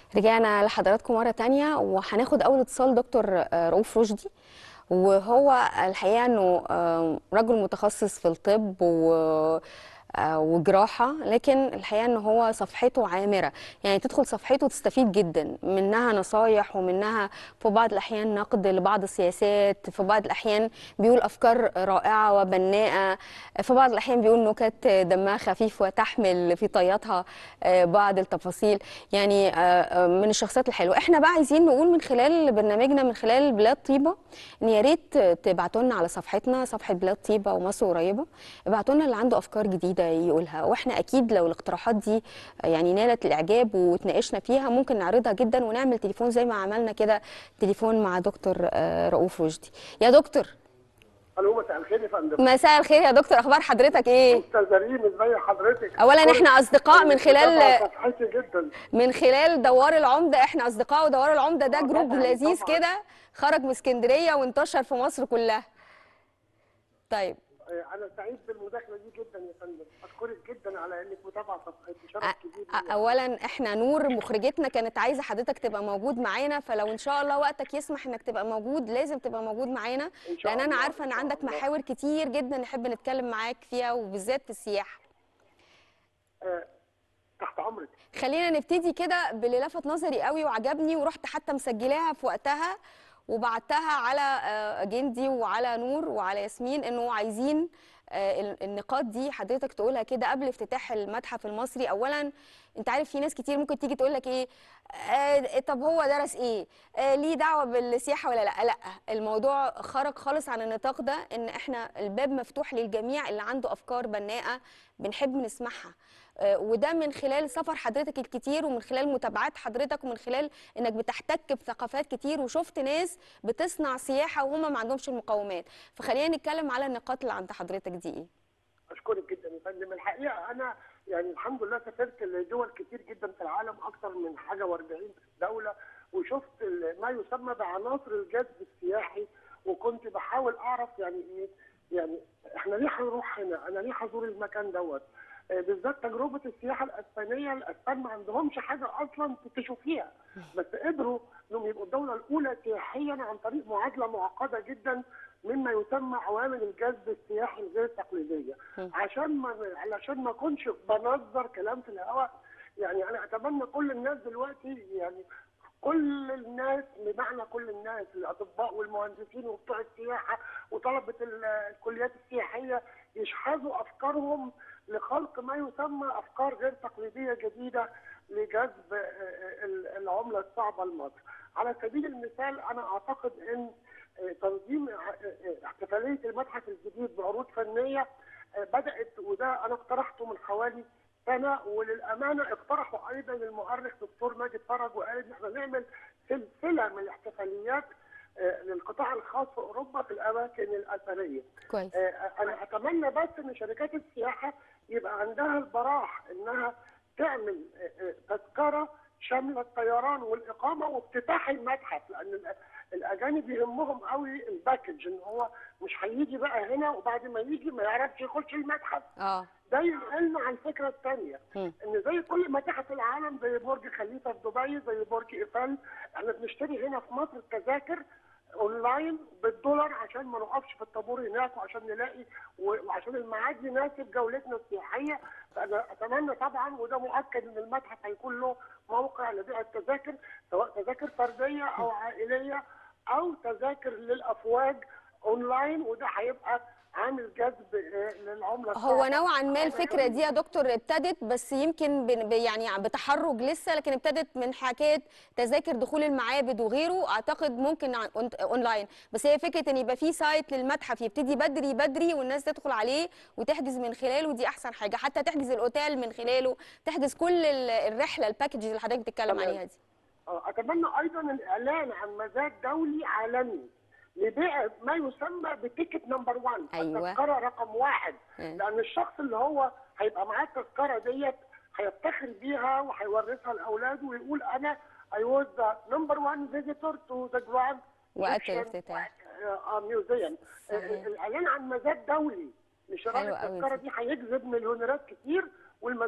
رجعنا لحضراتكم مرة تانية وهناخد أول اتصال دكتور آه، رؤوف رشدي وهو الحقيقة أنه آه، رجل متخصص في الطب و آه، وجراحة لكن الحقيقة ان هو صفحته عامرة يعني تدخل صفحته تستفيد جدا منها نصايح ومنها في بعض الأحيان نقد لبعض السياسات في بعض الأحيان بيقول أفكار رائعة وبناءة في بعض الأحيان بيقول نكت دمها خفيف وتحمل في طياتها آه، بعض التفاصيل يعني آه، آه، من الشخصيات الحلوة احنا بقى عايزين نقول من خلال برنامجنا من خلال بلاد طيبة ان يا ريت تبعتوا لنا على صفحتنا صفحة بلاد طيبة ومصر قريبة ابعتوا لنا اللي عنده أفكار جديدة يقولها واحنا أكيد لو الاقتراحات دي يعني نالت الإعجاب وتناقشنا فيها ممكن نعرضها جدا ونعمل تليفون زي ما عملنا كده تليفون مع دكتور آه، رؤوف رشدي يا دكتور الو مساء الخير يا فندم مساء الخير يا دكتور اخبار حضرتك ايه استاذ ريم ازي حضرتك اولا احنا اصدقاء من خلال متابعة صفحتي جدا من خلال دوار العمده احنا اصدقاء ودوار العمده ده جروب طبعاً، لذيذ طبعاً. كده خرج من اسكندريه وانتشر في مصر كلها طيب آه، انا سعيد بالمداخله دي جدا يا فندم اشكرك جدا على انك متابعه صفحتي شرف أ- كبير أ- ليا. اولا احنا نور مخرجتنا كانت عايزه حضرتك تبقى موجود معانا فلو ان شاء الله وقتك يسمح انك تبقى موجود لازم تبقى موجود معانا إن شاء لان انا الله، عارفه ان إن شاء عندك الله. محاور كتير جدا نحب نتكلم معاك فيها وبالذات في السياحه آه، تحت امرك خلينا نبتدي كده باللي لفت نظري قوي وعجبني ورحت حتى مسجلاها في وقتها وبعتها على آه، جندي وعلى نور وعلى ياسمين انه عايزين آه، ال- النقاط دي حضرتك تقولها كده قبل افتتاح المتحف المصري اولا انت عارف في ناس كتير ممكن تيجي تقول لك ايه آه طب هو درس ايه آه ليه دعوه بالسياحه ولا لا لا الموضوع خرج خالص عن النطاق ده ان احنا الباب مفتوح للجميع اللي عنده افكار بناءه بنحب نسمعها آه، وده من خلال سفر حضرتك الكتير ومن خلال متابعات حضرتك ومن خلال انك بتحتك بثقافات كتير وشفت ناس بتصنع سياحه وهم ما عندهمش المقومات فخلينا نتكلم على النقاط اللي عند حضرتك دي ايه اشكرك جدا يا فندم الحقيقه انا يعني الحمد لله سافرت لدول كتير جدا في العالم اكثر من حاجه و40 دوله وشفت ال- ما يسمى بعناصر الجذب السياحي وكنت بحاول اعرف يعني ايه يعني احنا ليه هنروح هنا؟ انا ليه هزور المكان دوت؟ آه، بالذات تجربه السياحه الاسبانيه، الاسبان ما عندهمش حاجه اصلا تشوفيها بس قدروا انهم يبقوا الدوله الاولى سياحيا عن طريق معادله معقده جدا مما يسمى عوامل الجذب السياحي الغير تقليديه عشان ما علشان ما اكونش بنظر كلام في الهواء يعني انا اتمنى كل الناس دلوقتي يعني كل الناس بمعنى كل الناس الاطباء والمهندسين وبتوع السياحه وطلبه ال- الكليات السياحيه يشحذوا افكارهم لخلق ما يسمى افكار غير تقليديه جديده لجذب آه، ال- العمله الصعبه لمصر. على سبيل المثال انا اعتقد ان آه، تنظيم ع- آه، احتفاليه المتحف الجديد بعروض فنيه آه، بدات وده انا اقترحته من حوالي سنه وللامانه اقترحوا ايضا المؤرخ دكتور ماجد فرج وقال ان احنا نعمل سلسله من الاحتفاليات آه، للقطاع الخاص في اوروبا في الاماكن الاثريه. كويس آه، انا اتمنى بس ان شركات السياحه يبقى عندها البراح انها تعمل آه، آه، تذكره شامله الطيران والاقامه وافتتاح المتحف لان ال- الاجانب يهمهم قوي الباكج ان هو مش هيجي بقى هنا وبعد ما يجي ما يعرفش يخش المتحف اه ده ينقلنا على الفكره الثانيه مم. ان زي كل متاحف العالم زي برج خليفه في دبي زي برج ايفل احنا بنشتري هنا في مصر التذاكر اونلاين بالدولار عشان ما نقفش في الطابور هناك وعشان نلاقي و- وعشان الميعاد يناسب جولتنا السياحيه فانا اتمنى طبعا وده مؤكد ان المتحف هيكون له موقع لبيع التذاكر سواء تذاكر فرديه او عائليه او تذاكر للافواج اونلاين وده هيبقى عامل جذب آه، للعمله هو الصعبة. نوعا ما الفكره دي يا دكتور ابتدت بس يمكن بن- ب- يعني بتحرج لسه لكن ابتدت من حكايه تذاكر دخول المعابد وغيره اعتقد ممكن عن- أون- اونلاين بس هي فكره ان يبقى في سايت للمتحف يبتدي بدري بدري والناس تدخل عليه وتحجز من خلاله ودي احسن حاجه حتى تحجز الاوتيل من خلاله تحجز كل ال- الرحله الباكج اللي حضرتك بتتكلم تمام. عليها دي آه، اتمنى ايضا الاعلان عن مزاد دولي عالمي لبيع ما يسمى بتيكت نمبر 1 أيوة. التذكره رقم واحد مم. لان الشخص اللي هو هيبقى معاه التذكره ديت هيفتخر بيها وهيورثها لاولاده ويقول انا I was the number one visitor to the Grand وقت Egyptian الافتتاح. آه، Museum صحيح. آه، الاعلان عن مزاد دولي لشراء حلو قوي التذكره دي. دي هيجذب مليونيرات كتير والمزاد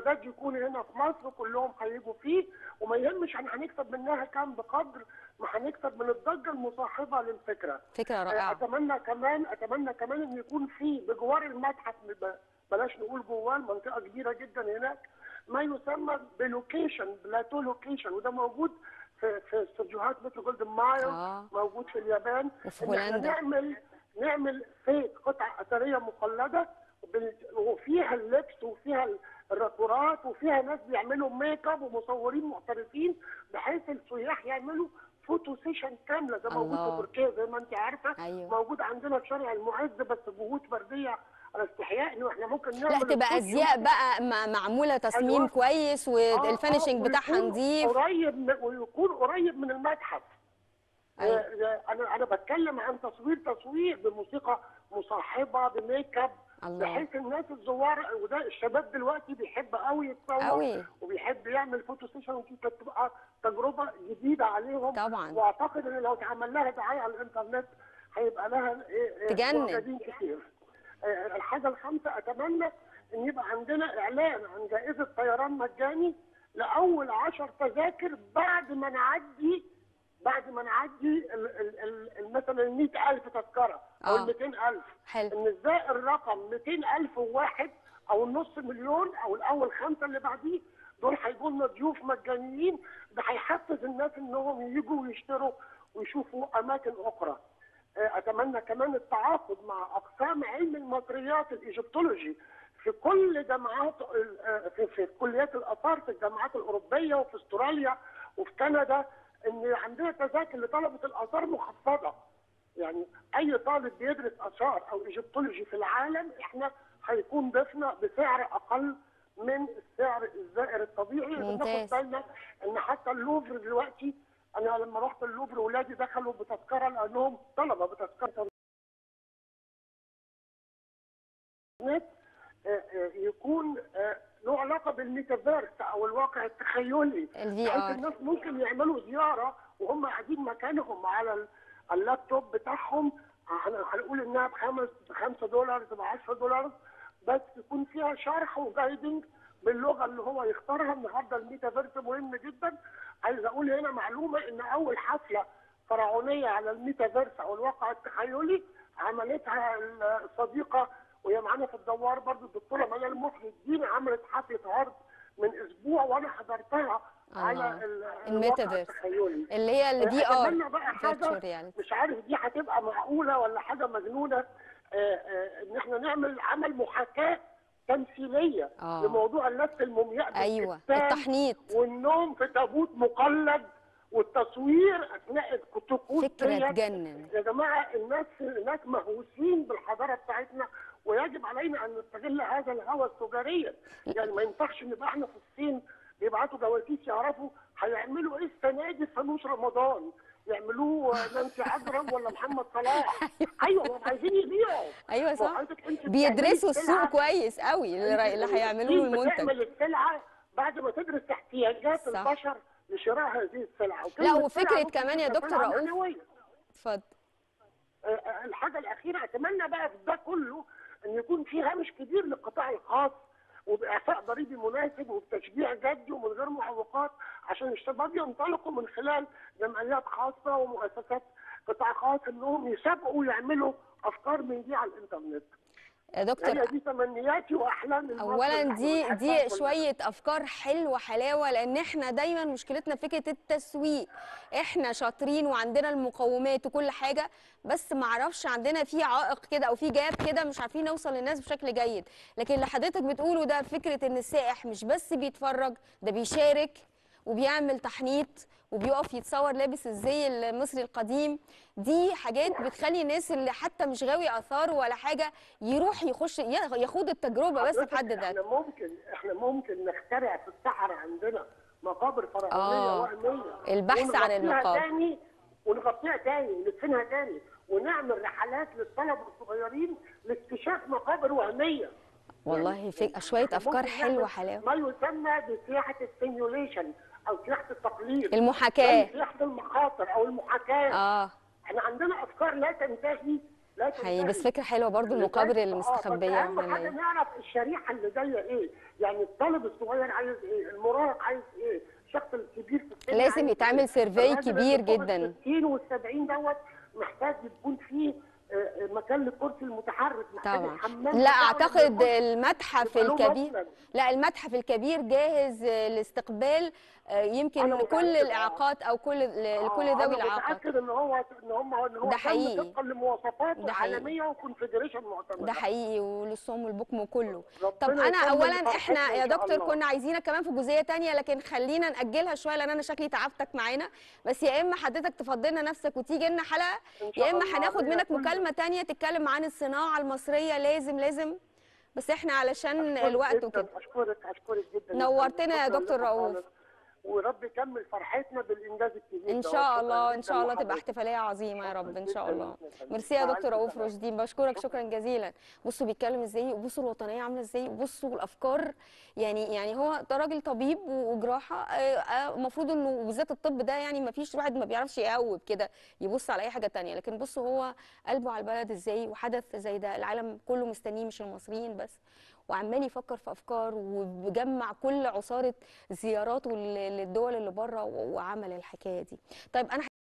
يكاد يكون هنا في مصر كلهم هيجوا فيه وما يهمش احنا هنكسب منها كام بقدر ما هنكسب من الضجه المصاحبه للفكره فكره رائعه اتمنى كمان اتمنى كمان ان يكون في بجوار المتحف ب- بلاش نقول جواه منطقه كبيره جدا هناك ما يسمى بلوكيشن بلاتو لوكيشن وده موجود في في استوديوهات مثل جولدن مايل آه. موجود في اليابان وفي إن إحنا هولندا. نعمل نعمل فيك قطع اثريه مقلده بال- وفيها اللبس وفيها الراكورات وفيها ناس بيعملوا ميك اب ومصورين محترفين بحيث السياح يعملوا فوتو سيشن كامله ده موجود الله. في تركيا زي ما انت عارفه أيوة. موجود عندنا في شارع المعز بس جهود فرديه على استحياء انه احنا ممكن نعمل لا تبقى الفوتو ازياء بقى م- معموله تصميم أيوة. كويس آه، والفينشنج آه، بتاعها ويكون نظيف قريب من ويكون قريب من المتحف أيوة. آه، آه، انا انا بتكلم عن تصوير تصوير بموسيقى مصاحبه بميك اب الله. بحيث الناس الزوار وده الشباب دلوقتي بيحب قوي يتصور قوي. وبيحب يعمل فوتو سيشن ودي كانت تبقى تجربه جديده عليهم طبعاً. واعتقد ان لو اتعمل لها دعايه على الانترنت هيبقى لها إيه، إيه، تجنن. معجبين كتير آه، الحاجه الخامسه اتمنى ان يبقى عندنا اعلان عن جائزه طيران مجاني لاول عشر تذاكر بعد ما نعدي بعد ما نعدي ال- ال- ال- ال- مثلا ال 100000 تذكره او آه. ال 200000 حلو. ان ازاي الرقم 200000 وواحد او النص مليون او الاول خمسه اللي بعديه دول هيجوا لنا ضيوف مجانيين ده هيحفز الناس انهم يجوا ويشتروا ويشوفوا اماكن اخرى. آه، اتمنى كمان التعاقد مع اقسام علم المصريات الايجيبتولوجي في كل جامعات ال- آه، في, في كليات الاثار في الجامعات الاوروبيه وفي استراليا وفي كندا ان عندنا تذاكر لطلبه الاثار مخفضه يعني اي طالب بيدرس اثار او ايجيبتولوجي في العالم احنا هيكون ضيفنا بسعر اقل من السعر الزائر الطبيعي ممتاز. ناخد بالنا ان حتى اللوفر دلوقتي انا لما رحت اللوفر ولادي دخلوا بتذكره لانهم طلبه بتذكره الانترنت آه، آه، يكون آه، له علاقه بالميتافيرس او الواقع التخيلي ال بحيث VR. الناس ممكن يعملوا زياره وهم قاعدين مكانهم على ال- اللابتوب بتاعهم هن- هنقول انها بخمس بخمسة دولار ب 10 دولار بس يكون فيها شرح وجايدنج باللغه اللي هو يختارها النهارده الميتافيرس مهم جدا عايز اقول هنا معلومه ان اول حفله فرعونيه على الميتافيرس او الواقع التخيلي عملتها الصديقه وهي معانا في الدوار برضو الدكتوره منال محي الدين عملت حفله عرض من اسبوع وانا حضرتها على الله. ال- الواقع الميتافيرس. التخيلي اللي هي الفي ار اتمنى بقى فيرتشوال حاجه يعني مش عارف دي هتبقى معقوله ولا حاجه مجنونه آه، آه، ان احنا نعمل عمل محاكاه تمثيليه آه. لموضوع اللف المومياء ايوه بالكتان التحنيط والنوم في تابوت مقلد والتصوير اثناء الطقوس فكره ديت. تجنن يا جماعه الناس الناس مهووسين بالحضاره بتاعتنا ويجب علينا ان نستغل هذا الهوى تجاريا يعني ما ينفعش نبقى احنا في الصين بيبعتوا جواسيس يعرفوا هيعملوا ايه السنه دي في فانوس رمضان يعملوه نانسي عجرم ولا محمد صلاح ايوه هم عايزين يبيعوا ايوه ما هو صح حضرتك أنت بيدرسوا بتعملي السوق السلعة- كويس قوي اللي, را- اللي هيعملوه له المنتج بتعمل السلعه بعد ما تدرس احتياجات صح. البشر لشراء هذه السلعه لا وكلمة وفكرة سلعة ممكن كمان يا تبقى دكتور سلعة رؤوف. معنوية. اتفضل آه، آه، الحاجه الاخيره اتمنى بقى في ده كله ان يكون في هامش كبير للقطاع الخاص وباعفاء ضريبي مناسب وبتشجيع جدي ومن غير معوقات عشان الشباب ينطلقوا من خلال جمعيات خاصه ومؤسسات قطاع خاص انهم يسابقوا يعملوا افكار من دي على الانترنت. يا دكتور هي دي تمنياتي واحلام المصري اولا اللي دي بنحبها دي كلنا. شويه افكار حلوه حلاوه لان احنا دايما مشكلتنا فكره التسويق احنا شاطرين وعندنا المقومات وكل حاجه بس ما اعرفش عندنا في عائق كده او في جاب كده مش عارفين نوصل للناس بشكل جيد لكن اللي حضرتك بتقوله ده فكره ان السائح مش بس بيتفرج ده بيشارك وبيعمل تحنيط وبيقف يتصور لابس الزي المصري القديم دي حاجات بتخلي الناس اللي حتى مش غاوي اثار ولا حاجه يروح يخش ياخد التجربه بس في حد احنا ذاتها ممكن احنا ممكن نخترع في الصحراء عندنا مقابر فرعونيه آه. وهميه البحث عن ونغطيها المقابر. تاني ونغطيها تاني وندفنها تاني ونعمل رحلات للطلبه الصغيرين لاكتشاف مقابر وهميه والله في شويه افكار ممكن حلوه نعمل حلاوه ما يسمى بسياحه السيميوليشن او سياحه التقليد المحاكاة. زي سياحه المخاطر او المحاكاه اه احنا عندنا افكار لا تنتهي لا تنتهي حقيقي بس فكره حلوه برضو المقابر آه، المستخبيه بس اهم حاجه والمهميه نعرف الشريحه اللي جايه ايه يعني الطالب الصغير عايز ايه المراهق عايز ايه الشخص الكبير في السن لازم عايز يتعمل إيه؟ سيرفي الراجل كبير اللي فوق جداً. ال 60 وال 70 دوت محتاج يكون فيه آه، آه، مكان للكرسي المتحرك محتاج طبعا الحمام لا بتاعه اعتقد لما يخش المتحف يبقى له الكبير مخرج. لا المتحف الكبير جاهز لاستقبال آه، يمكن أنا لكل متأكد، آه. الاعاقات او كل لكل آه، ذوي أنا الاعاقات متاكد ان هو ان هم ان هو ده تم حقيقي. طبقا لمواصفات ده حقيقي. عالميه وكونفدريشن معتمده ده حقيقي وللصم والبكم وكله ربنا طب انا يكمل اولا فرحتنا احنا إن يا شاء دكتور الله. كنا عايزينك كمان في جزئيه تانية لكن خلينا ناجلها شويه لان انا شكلي تعبتك معانا بس يا اما حضرتك تفضلنا نفسك وتيجي لنا حلقه إن شاء يا اما الله. هناخد هي منك كل- مكالمه تانية تتكلم عن الصناعه المصريه لازم لازم بس احنا علشان أشكرك الوقت جداً، وكده اشكرك اشكرك جدا نورتنا يا شكراً دكتور لكم رؤوف. خالص. ورب يكمل فرحتنا بالانجاز الكبير ان ده. شاء شكراً الله ان جداً شاء الله تبقى لحضرتك. احتفاليه عظيمه يا رب ان شاء جداً الله جداً. ميرسي يا مع دكتور ألف رؤوف سلامة. رشدي بشكرك شكرا جزيلا بصوا بيتكلم ازاي وبصوا الوطنيه عامله ازاي وبصوا الافكار يعني يعني هو ده راجل طبيب وجراحه آه، آه، المفروض انه بالذات الطب ده يعني ما فيش واحد ما بيعرفش يقوب كده يبص على اي حاجه تانية لكن بصوا هو قلبه على البلد ازاي وحدث زي ده العالم كله مستنيه مش المصريين بس وعمال يفكر في افكار وبيجمع كل عصاره زياراته لل- للدول اللي بره وعمل الحكايه دي طيب انا